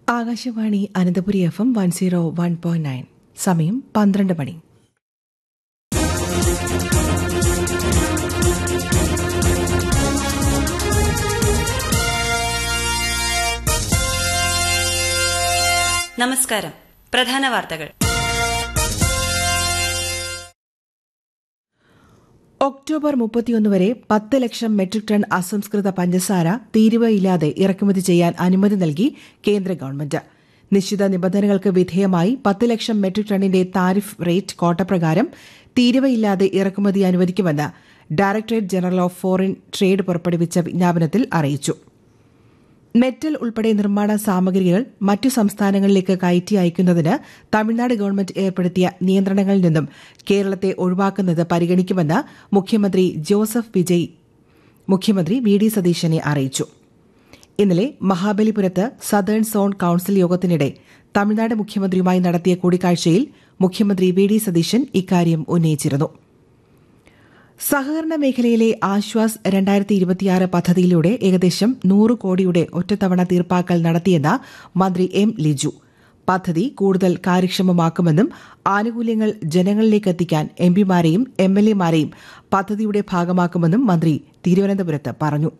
Akashvani Ananthapuri F M one zero one point nine സമയം പന്ത്രണ്ട് മണി നമസ്കാരം പ്രധാന വാർത്തകൾ ഒക്ടോബർ മുപ്പത്തിയൊന്ന് വരെ പത്ത് ലക്ഷം മെട്രിക് ടൺ അസംസ്കൃത പഞ്ചസാര തീരുവയില്ലാതെ ഇറക്കുമതി ചെയ്യാൻ അനുമതി നൽകി കേന്ദ്ര ഗവൺമെന്റ് നിശ്ചിത നിബന്ധനകൾക്ക് വിധേയമായി പത്ത് ലക്ഷം മെട്രിക് ടണ്ണിന്റെ താരിഫ് റേറ്റ് കോട്ടപ്രകാരം തീരുവയില്ലാതെ ഇറക്കുമതി അനുവദിക്കുമെന്ന് directorate general of foreign trade പുറപ്പെടുവിച്ച വിജ്ഞാപനത്തിൽ അറിയിച്ചു മെറ്റൽ ഉൾപ്പെടെ നിർമ്മാണ സാമഗ്രികൾ മറ്റു സംസ്ഥാനങ്ങളിലേക്ക് കയറ്റി അയക്കുന്നതിന് തമിഴ്നാട് ഗവൺമെന്റ് ഏർപ്പെടുത്തിയ നിയന്ത്രണങ്ങളിൽ നിന്നും കേരളത്തെ ഒഴിവാക്കുന്നത് പരിഗണിക്കുമെന്ന് മുഖ്യമന്ത്രി ജോസഫ് വിജയ് മുഖ്യമന്ത്രി വി ഡി സതീശനെ അറിയിച്ചു ഇന്നലെ മഹാബലിപുരത്ത് സദേൺ സോൺ കൌൺസിൽ യോഗത്തിനിടെ തമിഴ്നാട് മുഖ്യമന്ത്രിയുമായി നടത്തിയ കൂടിക്കാഴ്ചയിൽ മുഖ്യമന്ത്രി വി ഡി സതീശൻ ഇക്കാര്യം ഉന്നയിച്ചിരുന്നു സഹകരണ മേഖലയിലെ ആശ്വാസ് രണ്ടായിരത്തി ഇരുപത്തിയാറ് പദ്ധതിയിലൂടെ ഏകദേശം നൂറ് കോടിയുടെ ഒറ്റത്തവണ തീർപ്പാക്കൽ നടത്തിയെന്ന് മന്ത്രി എം ലിജു പദ്ധതി കൂടുതൽ കാര്യക്ഷമമാക്കുമെന്നും ആനുകൂല്യങ്ങൾ ജനങ്ങളിലേക്ക് എത്തിക്കാൻ എംപിമാരെയും എം എൽ എമാരെയും പദ്ധതിയുടെ ഭാഗമാക്കുമെന്നും മന്ത്രി തിരുവനന്തപുരത്ത് പറഞ്ഞു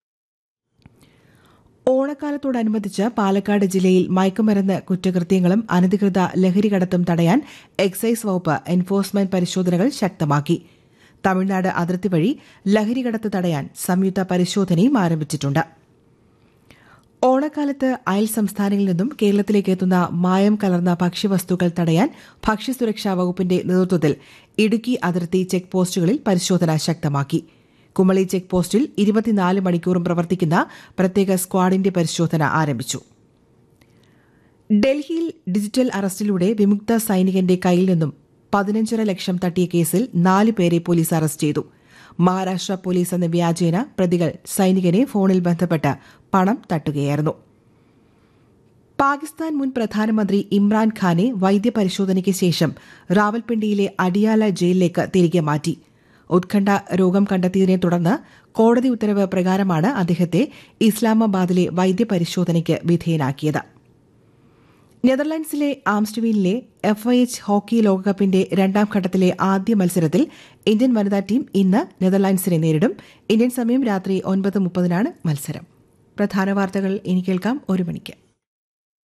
ഓണക്കാലത്തോടനുബന്ധിച്ച് പാലക്കാട് ജില്ലയിൽ മയക്കുമരുന്ന് കുറ്റകൃത്യങ്ങളും അനധികൃത ലഹരികടത്തും തടയാൻ എക്സൈസ് വകുപ്പ് എൻഫോഴ്സ്മെന്റ് പരിശോധനകൾ ശക്തമാക്കി തമിഴ്നാട് അതിർത്തി വഴി ലഹരികടത്ത് തടയാൻ സംയുക്ത പരിശോധനയും ആരംഭിച്ചിട്ടുണ്ട് ഓണക്കാലത്ത് അയൽ സംസ്ഥാനങ്ങളിൽ നിന്നും കേരളത്തിലേക്ക് എത്തുന്ന മായം കലർന്ന ഭക്ഷ്യവസ്തുക്കൾ തടയാൻ ഭക്ഷ്യസുരക്ഷാ വകുപ്പിന്റെ നേതൃത്വത്തിൽ ഇടുക്കി അതിർത്തി ചെക്ക് പോസ്റ്റുകളിൽ പരിശോധന ശക്തമാക്കി കുമളി ചെക്ക് പോസ്റ്റിൽ ഇരുപത്തിനാല് മണിക്കൂറും പ്രവർത്തിക്കുന്ന പ്രത്യേക സ്ക്വാഡിന്റെ പരിശോധന ആരംഭിച്ചു ഡൽഹിയിൽ ഡിജിറ്റൽ അറസ്റ്റിലൂടെ വിമുക്ത സൈനികന്റെ കയ്യിൽ നിന്നും പതിനഞ്ചര ലക്ഷം തട്ടിയ കേസിൽ നാല് പേരെ പോലീസ് അറസ്റ്റ് ചെയ്തു മഹാരാഷ്ട്ര പോലീസ് എന്ന വ്യാജേന പ്രതികൾ സൈനികനെ ഫോണിൽ ബന്ധപ്പെട്ട് പണം തട്ടുകയായിരുന്നു പാകിസ്ഥാൻ മുൻ പ്രധാനമന്ത്രി ഇമ്രാൻഖാനെ വൈദ്യപരിശോധനയ്ക്ക് ശേഷം റാവൽപിണ്ടിയിലെ അഡിയാല ജയിലിലേക്ക് തിരികെ മാറ്റി ഉത്കണ്ഠ രോഗം കണ്ടെത്തിയതിനെ തുടർന്ന് കോടതി ഉത്തരവ് പ്രകാരമാണ് അദ്ദേഹത്തെ ഇസ്ലാമാബാദിലെ വൈദ്യപരിശോധനയ്ക്ക് വിധേയനാക്കിയത് നെതർലാൻഡ്സിലെ ആംസ്റ്റർവീലിലെ എഫ് ഐ എച്ച് ഹോക്കി ലോകകപ്പിന്റെ രണ്ടാം ഘട്ടത്തിലെ ആദ്യ മത്സരത്തിൽ ഇന്ത്യൻ വനിതാ ടീം ഇന്ന് നെതർലാൻഡ്സിനെ നേരിടും ഇന്ത്യൻ സമയം രാത്രി ഒൻപത് മുപ്പതിനാണ് മത്സരം പ്രധാന വാർത്തകൾ ഇനി കേൾക്കാം ഒരു മണിക്ക്